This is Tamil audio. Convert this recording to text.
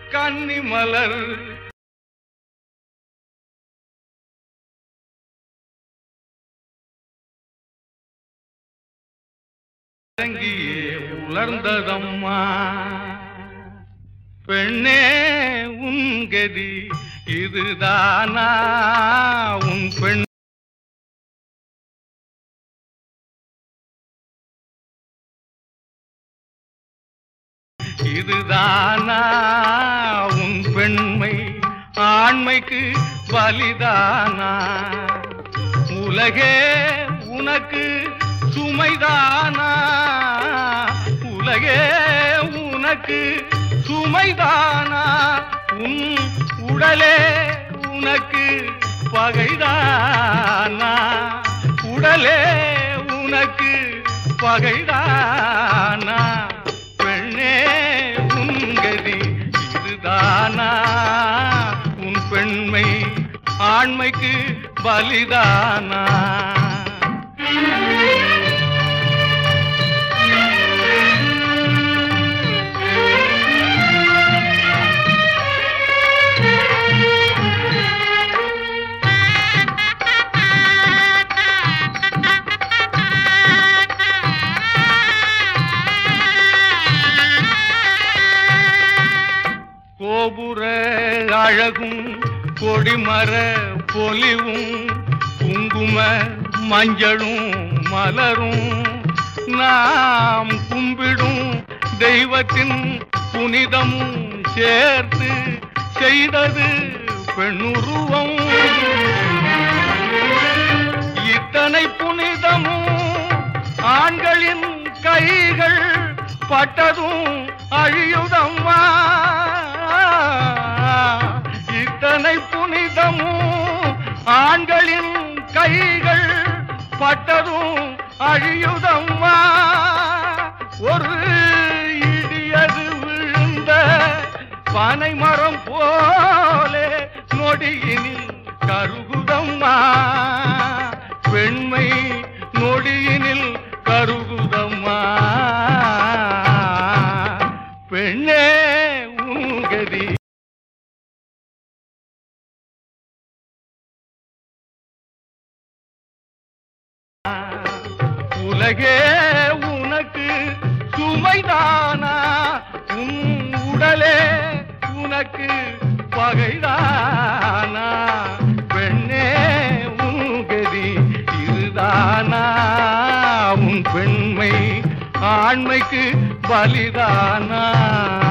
கன்னிமலர் இறங்கியே உலர்ந்ததம்மா பெண்ணே உன் கதி இதுதானா உன் பெண் இதுதானா உன் பெண்மை ஆண்மைக்கு பலிதானா உலகே உனக்கு சுமைதானா உலகே உனக்கு சுமைதானா உன் உடலே உனக்கு பகைதானா உடலே உனக்கு பகைதானா பெண்ணே உங்கதி இதுதானா உன் பெண்மை ஆண்மைக்கு பலிதானா கோபுர அழகும் கொடிமர பொலிவும் குங்கும மஞ்சளும் மலரும் நாம் கும்பிடும் தெய்வத்தின் புனிதமும் சேர்த்து செய்தது பெண்ணுருவம் இத்தனை புனிதமும் ஆண்களின் கைகள் பட்டதும் அழியுதம்மா இத்தனை புனிதமும் ஆண்களின் கைகள் பட்டதும் அழியுதம்மா ஒரு இடியது விழுந்த பனை மரம் போலே நொடியினில் கருகுதம்மா பெண்மை நொடியினில் கருகுதம்மா பெண்ணே உங்கதி உலகே உனக்கு சுமைதானா உன் உடலே உனக்கு பகைதானா பெண்ணே உங்கதி இதுதானா உன் பெண்மை ஆண்மைக்கு பலிதானா